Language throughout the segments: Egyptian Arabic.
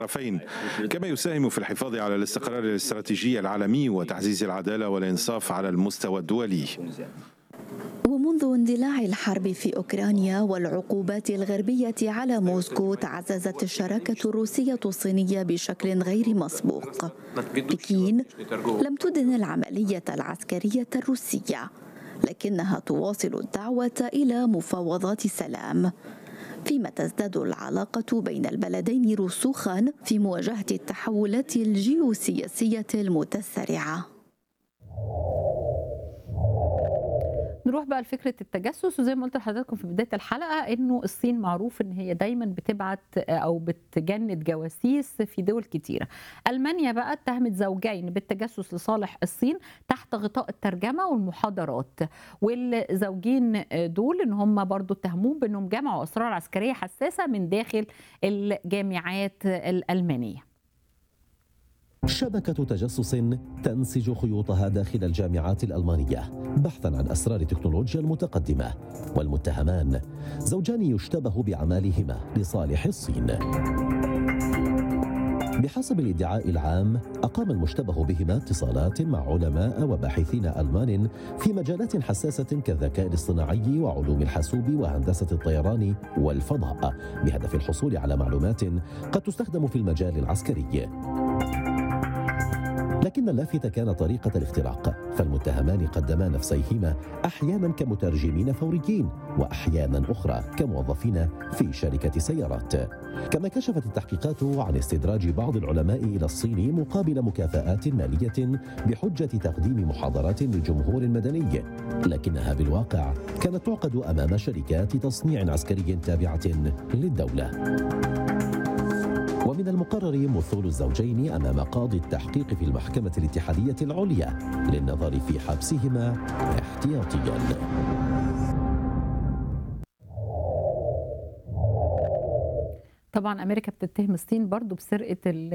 الطرفين كما يساهم في الحفاظ على الاستقرار الاستراتيجي العالمي وتعزيز العدالة والإنصاف على المستوى الدولي ومنذ اندلاع الحرب في اوكرانيا والعقوبات الغربيه على موسكو تعززت الشراكه الروسيه الصينيه بشكل غير مسبوق. بكين لم تدن العمليه العسكريه الروسيه لكنها تواصل الدعوه الى مفاوضات سلام. فيما تزداد العلاقة بين البلدين رسوخا في مواجهة التحولات الجيوسياسية المتسرعة. نروح بقى لفكره التجسس وزي ما قلت لحضراتكم في بدايه الحلقه انه الصين معروف ان هي دايما بتبعت او بتجند جواسيس في دول كتيره. المانيا بقى اتهمت زوجين بالتجسس لصالح الصين تحت غطاء الترجمه والمحاضرات والزوجين دول ان هم برضو اتهموهم بانهم جمعوا اسرار عسكريه حساسه من داخل الجامعات الالمانيه. شبكة تجسس تنسج خيوطها داخل الجامعات الألمانية بحثا عن أسرار التكنولوجيا المتقدمة والمتهمان زوجان يشتبه بأعمالهما لصالح الصين بحسب الادعاء العام أقام المشتبه بهما اتصالات مع علماء وباحثين ألمان في مجالات حساسة كالذكاء الاصطناعي وعلوم الحاسوب وهندسة الطيران والفضاء بهدف الحصول على معلومات قد تستخدم في المجال العسكري لكن اللافت كان طريقة الاختراق فالمتهمان قدما نفسيهما أحيانا كمترجمين فوريين وأحيانا أخرى كموظفين في شركة سيارات كما كشفت التحقيقات عن استدراج بعض العلماء إلى الصين مقابل مكافآت مالية بحجة تقديم محاضرات للجمهور المدني لكنها بالواقع كانت تعقد أمام شركات تصنيع عسكري تابعة للدولة ومن المقرر مثول الزوجين امام قاضي التحقيق في المحكمه الاتحاديه العليا للنظر في حبسهما احتياطيا طبعا امريكا بتتهم الصين برضو بسرقه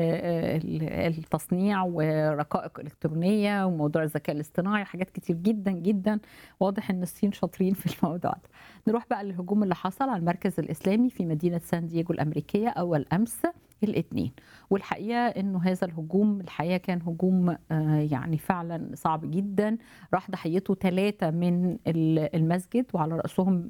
التصنيع ورقائق الكترونيه وموضوع الذكاء الاصطناعي حاجات كتير جدا جدا واضح ان الصين شاطرين في الموضوع ده نروح بقى للهجوم اللي حصل على المركز الاسلامي في مدينه سان دييغو الامريكيه اول امس الاثنين والحقيقه انه هذا الهجوم الحقيقه كان هجوم يعني فعلا صعب جدا راح ضحيته ثلاثه من المسجد وعلى راسهم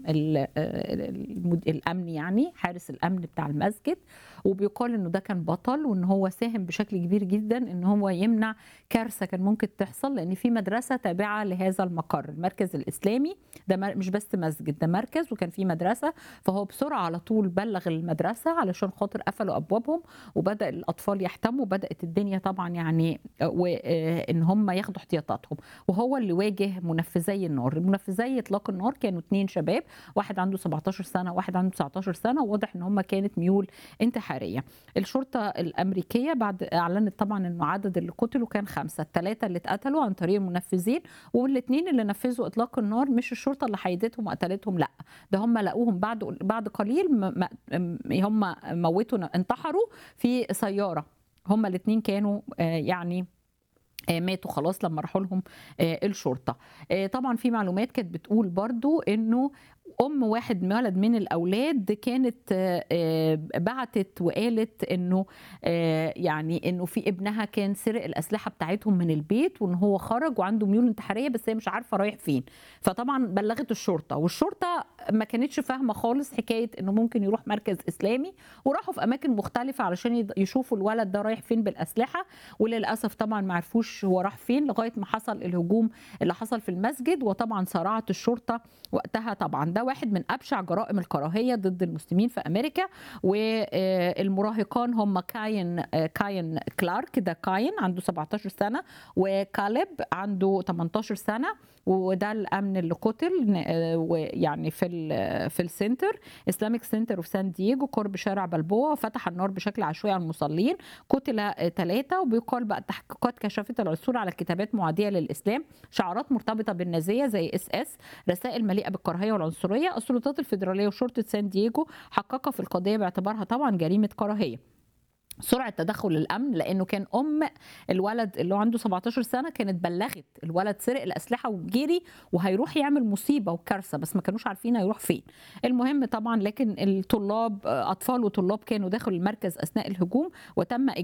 الامن يعني حارس الامن بتاع المسجد وبيقال انه ده كان بطل وان هو ساهم بشكل كبير جدا ان هو يمنع كارثه كان ممكن تحصل لان في مدرسه تابعه لهذا المقر المركز الاسلامي ده مش بس مسجد ده مركز وكان في مدرسه فهو بسرعه على طول بلغ المدرسه علشان خاطر قفلوا ابوابهم وبدا الاطفال يحتموا بدات الدنيا طبعا يعني ان هم ياخدوا احتياطاتهم وهو اللي واجه منفذي النار منفذي اطلاق النار كانوا اثنين شباب واحد عنده 17 سنه واحد عنده 19 سنه وواضح ان هم كانت ميول انتحاريه الشرطه الامريكيه بعد اعلنت طبعا انه عدد اللي قتلوا كان خمسه الثلاثه اللي اتقتلوا عن طريق المنفذين والاثنين اللي نفذوا اطلاق النار مش الشرطه اللي حيدتهم وقتلتهم لا ده هم لقوهم بعد بعد قليل هم موتوا انتحروا في سياره هما الاثنين كانوا يعني ماتوا خلاص لما راحوا لهم الشرطه طبعا في معلومات كانت بتقول برضو انه ام واحد ولد من الاولاد كانت بعتت وقالت انه يعني انه في ابنها كان سرق الاسلحه بتاعتهم من البيت وان هو خرج وعنده ميول انتحاريه بس هي مش عارفه رايح فين فطبعا بلغت الشرطه والشرطه ما كانتش فاهمه خالص حكايه انه ممكن يروح مركز اسلامي وراحوا في اماكن مختلفه علشان يشوفوا الولد ده رايح فين بالاسلحه وللاسف طبعا ما عرفوش هو راح فين لغايه ما حصل الهجوم اللي حصل في المسجد وطبعا صارعت الشرطه وقتها طبعا ده واحد من ابشع جرائم الكراهيه ضد المسلمين في امريكا والمراهقان هم كاين كاين كلارك ده كاين عنده 17 سنه وكالب عنده 18 سنه وده الامن اللي قتل يعني في في السنتر اسلاميك سنتر اوف سان دييجو قرب شارع بلبوع فتح النار بشكل عشوائي على المصلين قتل ثلاثه وبيقال بقى التحقيقات كشفت العثور على كتابات معاديه للاسلام شعارات مرتبطه بالنازيه زي اس اس رسائل مليئه بالكراهيه والعنصريه السلطات الفيدراليه وشرطه سان دييجو حققت في القضيه باعتبارها طبعا جريمه كراهيه سرعه تدخل الامن لانه كان ام الولد اللي هو عنده 17 سنه كانت بلغت الولد سرق الاسلحه وجري وهيروح يعمل مصيبه وكارثه بس ما كانوش عارفين هيروح فين المهم طبعا لكن الطلاب اطفال وطلاب كانوا داخل المركز اثناء الهجوم وتم